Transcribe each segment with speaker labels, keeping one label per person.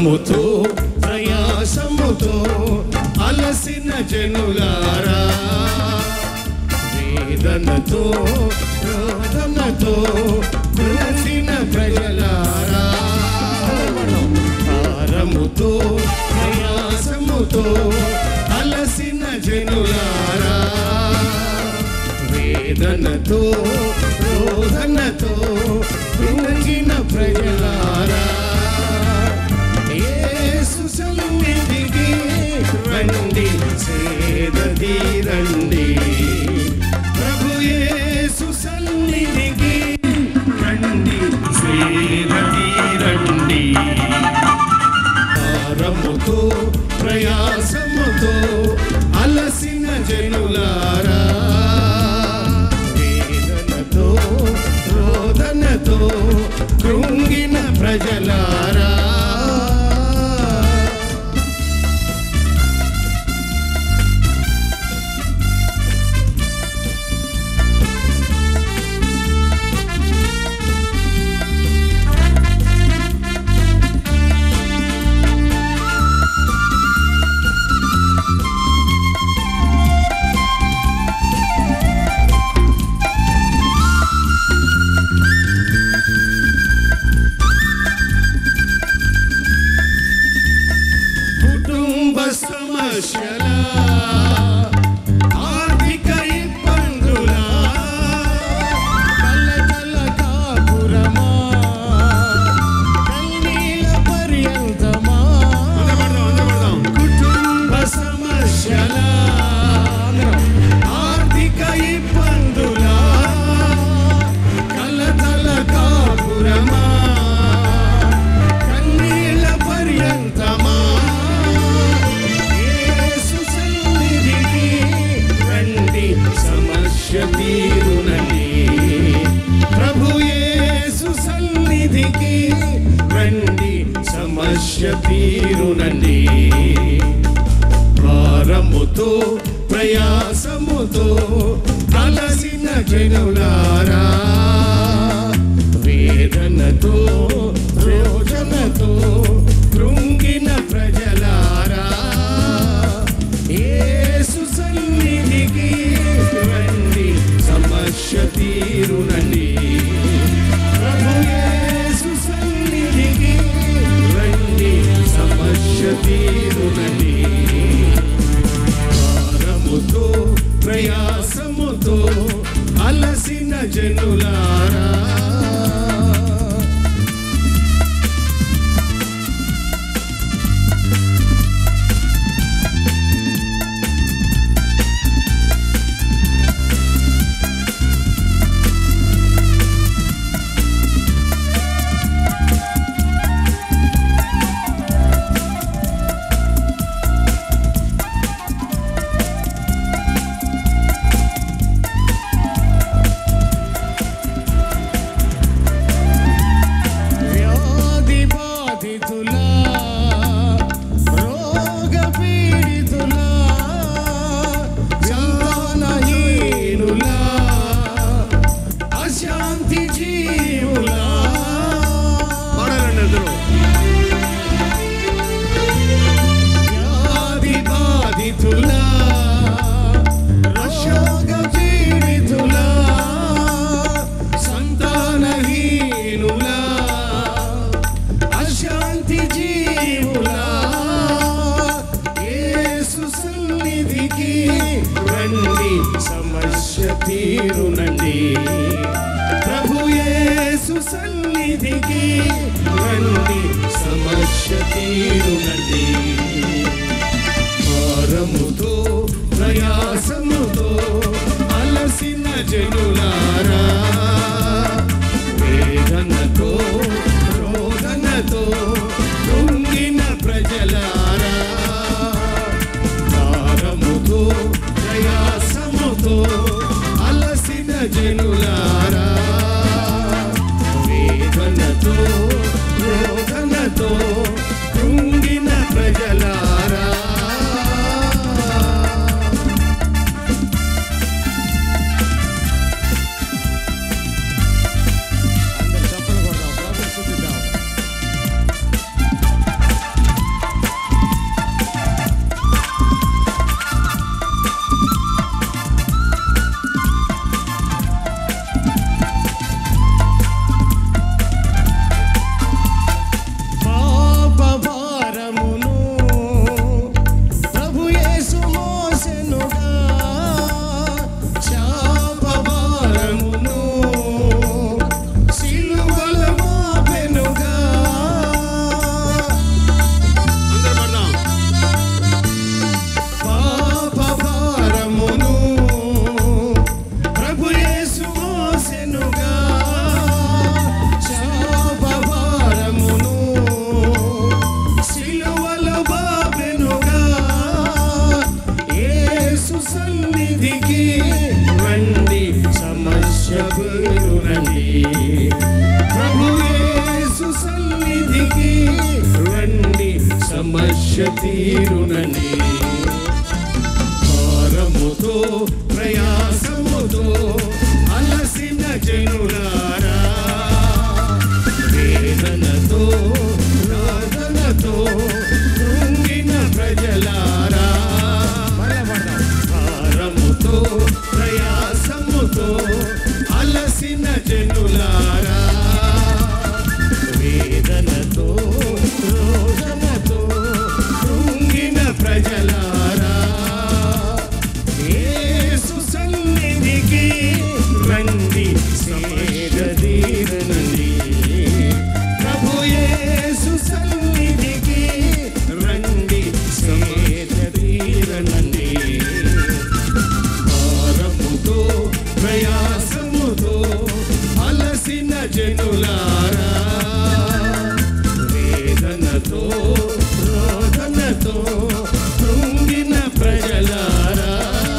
Speaker 1: భారముతో ప్రయాసముతో అలసిన జనులారా వేదనతో రోదనతో కులసిన ప్రజలారా భారముతో ప్రయాసముతో అలసిన జనులారా వేదనతో రోదనతో కులసిన ప్రజలారా యేసు సన్నిధికి రండి సేదది రండి ప్రభు యేసు సన్నిధికి రండి సేదది రండి భారముతో ప్రయాసముతో అలసిన జనులారా వేదనతో రోదనతో కృంగిన ప్రజలారా కుటుంబ సమస్యల ఆర్థిక ఇబ్బందుల కలకల కాపురమా కన్నీల పర్యంతమా కుటుంబ సమస్యల ఆర్థిక ఇబ్బందుల కలకల కాపురమా కన్నీల పర్యంతమా యేసు సన్నిధికి రండి సమస్య తీరునండి ప్రభు యేసు సన్నిధికి రండి సమస్య తీరునండి భారముతో ప్రయాసముతో అలసిన జనులారా వేదనతో రోజనతో కృంగిన ప్రజలారా యేసు సన్నిధికి రండి సమస్య తీరునండి ప్రభు యేసు సన్నిధికి రండి సమస్య తీరునండి భారముతో ప్రయాసముతో అలసిన జనులారా వ్యాధి బాధితులా రోగ పీడితులా సంతానహీనులా అశాంతి జీవులా వ్యాధి బాధితులా రోగ పీడితులా సంతానహీనులా అశాంతి జీవులా యేసు సన్నిధికి రండి సమస్య తీరునండి ప్రభు యేసు సన్నిధికి రండి సమస్య తీరునండి భారముతో ప్రయాసముతో అలసిన జనులారా వేదనతో రోదనతో కృంగిన ప్రజలారా భారముతో ప్రయాసముతో అలసిన జనులారా వేదనతో రోదనతో కృంగిన ప్రజలారా అందరు చప్పలు కొడదాం ప్రభువు స్తుతిద్దాం అలసిన జనులారా వేదనతో రోదనతో కృంగిన ప్రజలారా యేసు సన్నిధికి రండి సేదీరనండి ప్రభు యేసు సన్నిధికి రండి సేదీరనండి భారముతో ప్రయాసముతో అలసిన జనులారా వేదనతో రోదనతో కృంగిన ప్రజలారా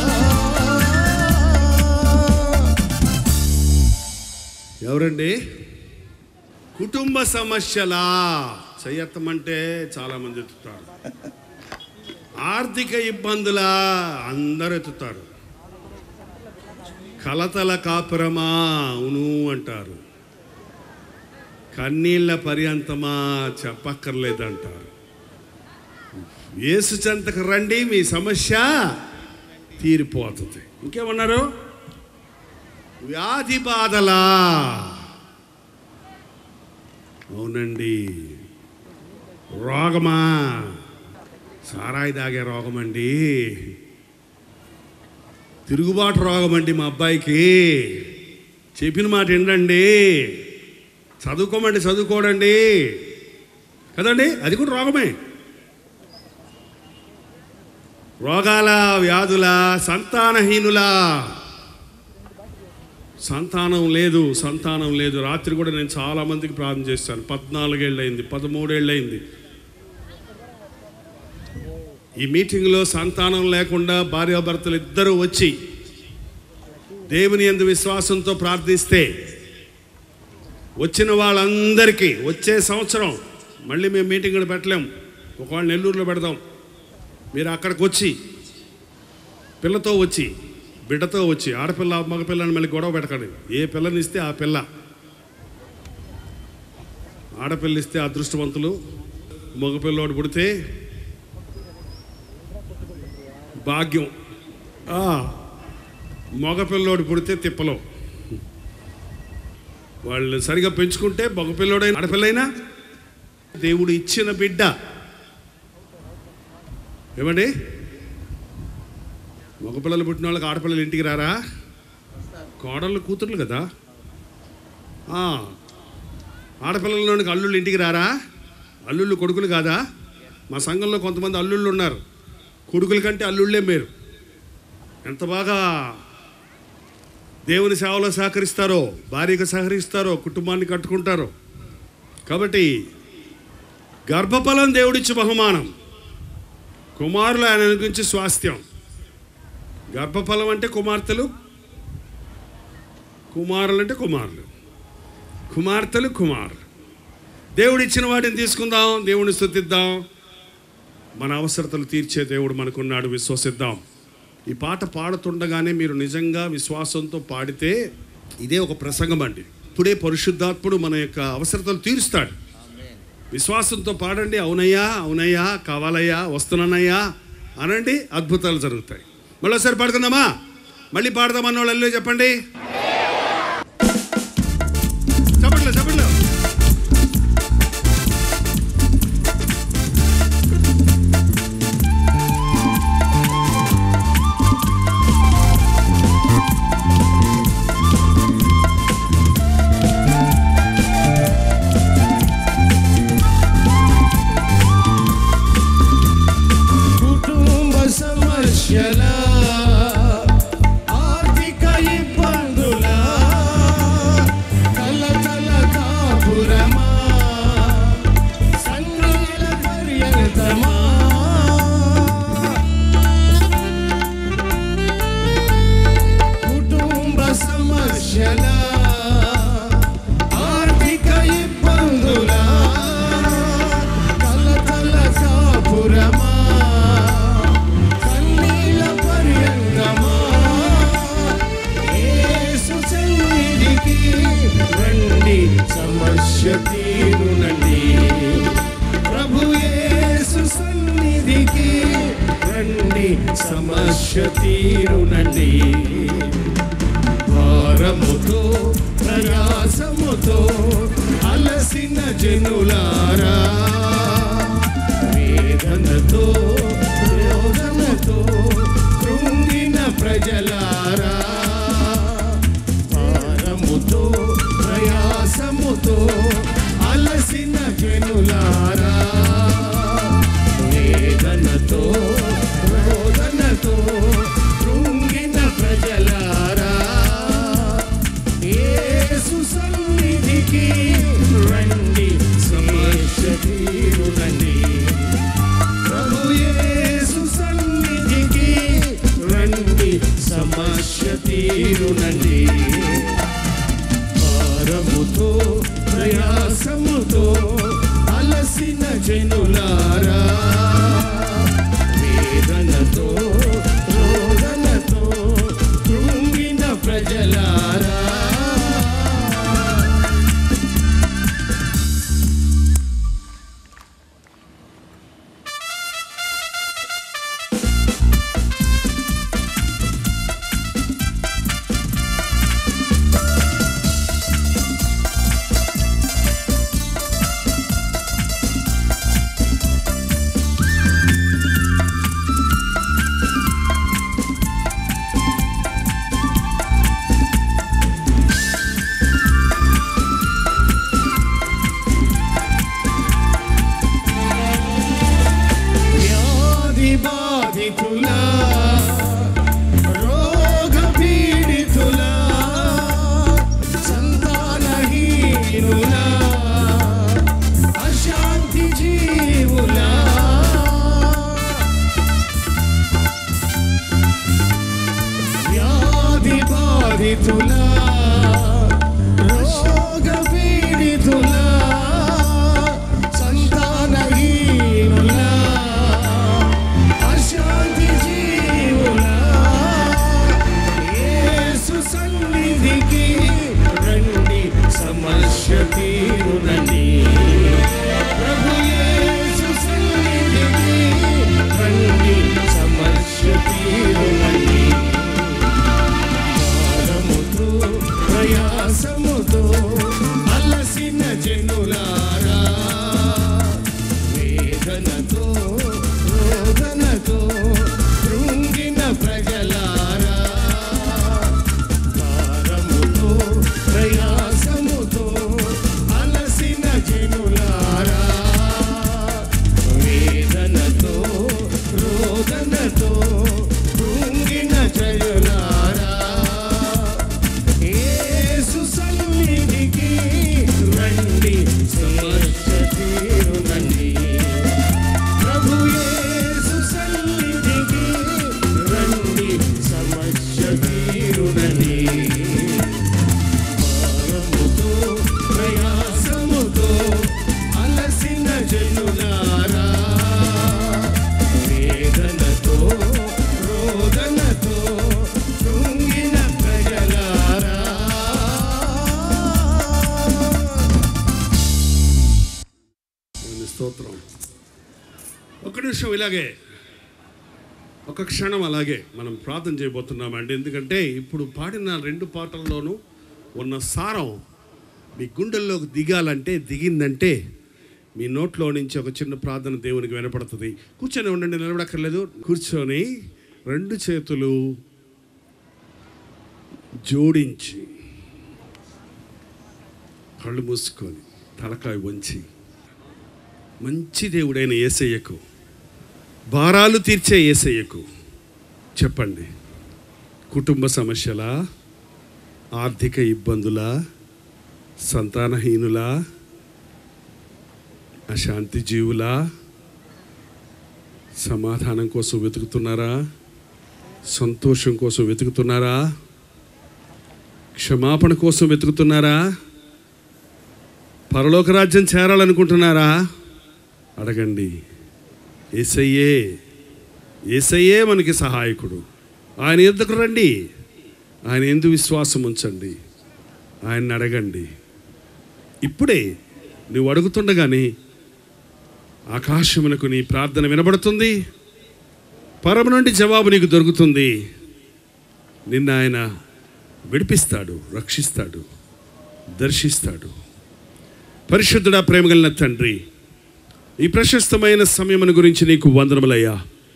Speaker 1: ఎవరండి కుటుంబ సమస్యలా చెయ్యత్తమంటే చాలా మంది ఎత్తుతారు ఆర్థిక ఇబ్బందులా అందరు ఎత్తుతారు కలతల కాపురమా అవును అంటారు కన్నీళ్ళ పర్యంతమా చెప్పక్కర్లేదంటారు యేసు చెంతకు రండి మీ సమస్య తీరిపోతుంది ఇంకేమన్నారు వ్యాధి బాధలా అవునండి రోగమా సారాయి తాగే రోగం అండి తిరుగుబాటు రోగం అండి మా అబ్బాయికి చెప్పిన మాట ఏంటండి చదువుకోమండి చదువుకోడండి కదండి అది కూడా రోగమే రోగాల వ్యాధుల సంతానహీనుల సంతానం లేదు సంతానం లేదు రాత్రి కూడా నేను చాలా మందికి ప్రార్థన చేశాను పద్నాలుగేళ్ళు అయింది పదమూడేళ్ళు అయింది ఈ మీటింగ్లో సంతానం లేకుండా భార్యాభర్తలు ఇద్దరూ వచ్చి దేవుని ఎందు విశ్వాసంతో ప్రార్థిస్తే వచ్చిన వాళ్ళందరికీ వచ్చే సంవత్సరం మళ్ళీ మేము మీటింగ్ కూడా పెట్టలేం ఒకవేళ నెల్లూరులో పెడదాం మీరు అక్కడికి వచ్చి పిల్లతో వచ్చి బిడ్డతో వచ్చి ఆడపిల్ల మగపిల్లని మళ్ళీ గొడవ పెట్టకండి ఏ పిల్లని ఇస్తే ఆ పిల్ల ఆడపిల్ల ఇస్తే అదృష్టవంతులు మగపిల్లోడు పుడితే భాగ్యం ఆ, మగపిల్లోడు పుడితే తిప్పలో వాళ్ళు సరిగా పెంచుకుంటే మగపిల్లోడైనా ఆడపిల్లైనా దేవుడు ఇచ్చిన బిడ్డ ఏమండి మగపిల్లలు పుట్టిన వాళ్ళకి ఆడపిల్లలు ఇంటికి రారా కోడళ్ళు కూతుర్లు కదా ఆ, ఆడపిల్లలోనికి అల్లుళ్ళు ఇంటికి రారా అల్లుళ్ళు కొడుకులు కాదా మా సంఘంలో కొంతమంది అల్లుళ్ళు ఉన్నారు కొడుకుల కంటే అల్లుళ్ళే మేరు ఎంత బాగా దేవుని సేవలో సహకరిస్తారో భార్యకు సహకరిస్తారో కుటుంబాన్ని కట్టుకుంటారో కాబట్టి గర్భఫలం దేవుడిచ్చి బహుమానం కుమారులు ఆయన గురించి స్వాస్థ్యం గర్భఫలం అంటే కుమార్తెలు కుమారులు అంటే కుమారులు కుమార్తెలు కుమారులు దేవుడు ఇచ్చిన వాటిని తీసుకుందాం దేవుని స్థుతిద్దాం మన అవసరతలు తీర్చే దేవుడు మనకున్నాడు విశ్వసిద్దాం ఈ పాట పాడుతుండగానే మీరు నిజంగా విశ్వాసంతో పాడితే ఇదే ఒక ప్రసంగం అండి ఇప్పుడే పరిశుద్ధాత్ముడు మన యొక్క అవసరతలు తీరుస్తాడు విశ్వాసంతో పాడండి అవునయ్యా అవునయ్యా కావాలయ్యా వస్తున్నానయ్యా అనండి అద్భుతాలు జరుగుతాయి మళ్ళీసారి పాడుకుందామా మళ్ళీ పాడదామన్న వాళ్ళు అల్లు చెప్పండి చెప్పట్లే చెప్పట్లే కుటుంబ సమస్యల ఆర్థిక ఇబ్బందుల కలకల కాపురమా సంఘాల పర్యంతమా కుటుంబ సమస్యల ఆర్థిక ఇబ్బందుల కలకల కాపురమా కన్నీల పర్యంతమా యేసు సన్నిధికి రండి సమస్య తీరునండి ప్రభు యేసు సన్నిధికి రండి సమస్య తీరునండి భార
Speaker 2: భారముతో ప్రయాసముతో అలసిన జనులారా వేదనతో రోదనతో కృంగిన ప్రజలారా భారముతో ప్రయాసముతో అలసిన జనులారా వేదనతో రోదనతో కృంగిన ప్రజలారా యేసు సన్నిధికి రండి సమస్య తీరునండి ప్రభు యేసు సన్నిధికి రండి సమస్య తీరునండి భారముతో ప్రయాసముతో అలసిన జనులారా వేదనతో రోదనతో కృంగిన ప్రజలారా వ్యాధి బాధితులా రోగ పీడితులా సంతానహీనులా అశాంతి జీవులా వ్యాధి బాధితులా రోగ పీడితులా సంతానహీనులా అశాంతి జీవులా యేసు సన్నిధికి రండి సమస్య తీరునండి ప్రభు యేసు సన్నిధికి రండి సమస్య తీరునండి భారముతో ప్రయాసముతో అలసిన జనులారా వేదనతో రోదనతో కృంగిన ప్రజలారా భారముతో ప్రయాసముతో అలసిన జనులారా వేదనతో రోదనతో కృంగిన జనులారా యేసు సన్నిధికి రండి సమస్య తీరునండి ప్రభు యేసు సన్నిధికి రండి సమస్య తీరునండి భారముతో ప్రయాసముతో అలసిన జనులారా వేదనతో రోదనతో కృంగిన ప్రజలారా
Speaker 1: దేవుని స్తోత్రం ఒక నిమిషం ఇలాగే ఒక క్షణం అలాగే మనం ప్రార్థన చేయబోతున్నామండి ఎందుకంటే ఇప్పుడు పాడిన రెండు పాటల్లోనూ ఉన్న సారం మీ గుండెల్లోకి దిగాలంటే దిగిందంటే మీ నోట్లో నుంచి ఒక చిన్న ప్రార్థన దేవునికి వినపడుతుంది కూర్చొని ఉండండి నిలబడక్కర్లేదు కూర్చొని రెండు చేతులు జోడించి కళ్ళు మూసుకొని తలకాయ వంచి మంచి దేవుడైన ఏసయ్యకు భారాలు తీర్చే ఏసయ్యకు చెప్పండి కుటుంబ సమస్యల ఆర్థిక ఇబ్బందుల సంతానహీనుల అశాంతి జీవుల సమాధానం కోసం వెతుకుతున్నారా సంతోషం కోసం వెతుకుతున్నారా క్షమాపణ కోసం వెతుకుతున్నారా పరలోక రాజ్యం చేరాలనుకుంటున్నారా అడగండి ఏసయ్యే ఏసయ్యే మనకి సహాయకుడు ఆయన ఎందుకు రండి ఆయన ఎందు విశ్వాసం ఉంచండి ఆయన్ని అడగండి ఇప్పుడే నువ్వు అడుగుతుండగానే ఆకాశమునకు నీ ప్రార్థన వినబడుతుంది పరమ నుండి జవాబు నీకు దొరుకుతుంది నిన్న ఆయన విడిపిస్తాడు రక్షిస్తాడు దర్శిస్తాడు పరిశుద్ధుడా ప్రేమగలిగిన తండ్రి ఈ ప్రశస్తమైన సమయమును గురించి నీకు వందనములయ్యా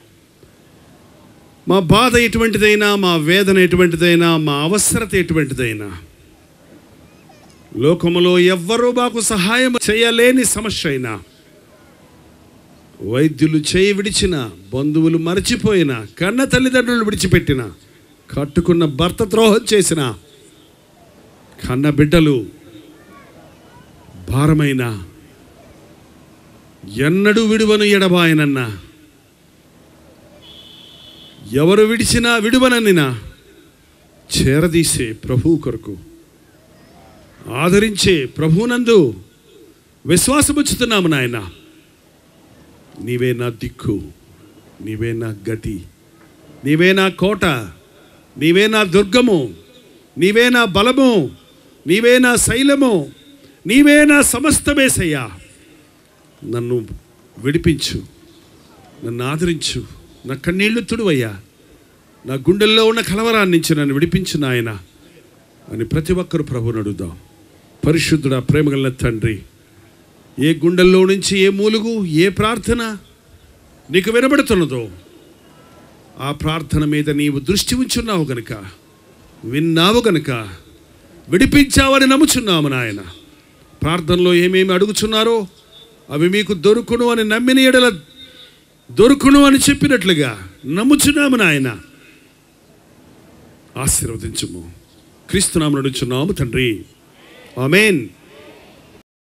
Speaker 1: మా బాధ ఎటువంటిదైనా మా వేదన ఎటువంటిదైనా మా అవసరత ఎటువంటిదైనా లోకములో ఎవ్వరూ మాకు సహాయం చేయలేని సమస్య అయినా వైద్యులు చేయి విడిచిన బంధువులు మరచిపోయిన కన్న తల్లిదండ్రులు విడిచిపెట్టిన కట్టుకున్న భర్త ద్రోహం చేసిన కన్న బిడ్డలు భారమైన ఎన్నడూ విడువను ఎడబాయనన్నా ఎవరు విడిచినా విడువననినా చేరదీసే ప్రభువు కొరకు ఆదరించే ప్రభువునందు విశ్వాసముచ్చుతున్నాము నాయన నీవే నా దిక్కు నీవే నా గతి నీవే నా కోట నీవే నా దుర్గము నీవే నా బలము నీవే నా శైలము నీవే నా సమస్తమేసయ్యా నన్ను విడిపించు నన్ను ఆదరించు నా కన్నీళ్లు తుడువయ్యా నా గుండెల్లో ఉన్న కలవరాన్ని నుంచి నన్ను విడిపించు నాయన అని ప్రతి ఒక్కరు ప్రభువుని అడుగుదాం పరిశుద్ధుడా ప్రేమగల తండ్రి ఏ గుండెల్లో నుంచి ఏ మూలుగు ఏ ప్రార్థన నీకు వినబడుతున్నదో ఆ ప్రార్థన మీద నీవు దృష్టి ఉంచున్నావు గనుక విన్నావు గనుక విడిపించావని నమ్ముచున్నాము నాయన ప్రార్థనలో ఏమేమి అడుగుచున్నారో అవి మీకు దొరుకును అని నమ్మిన ఎడల దొరుకును అని చెప్పినట్లుగా నమ్ముచున్నాము నాయన ఆశీర్వదించుము క్రీస్తునామను నడుచున్నాము తండ్రి ఆమెన్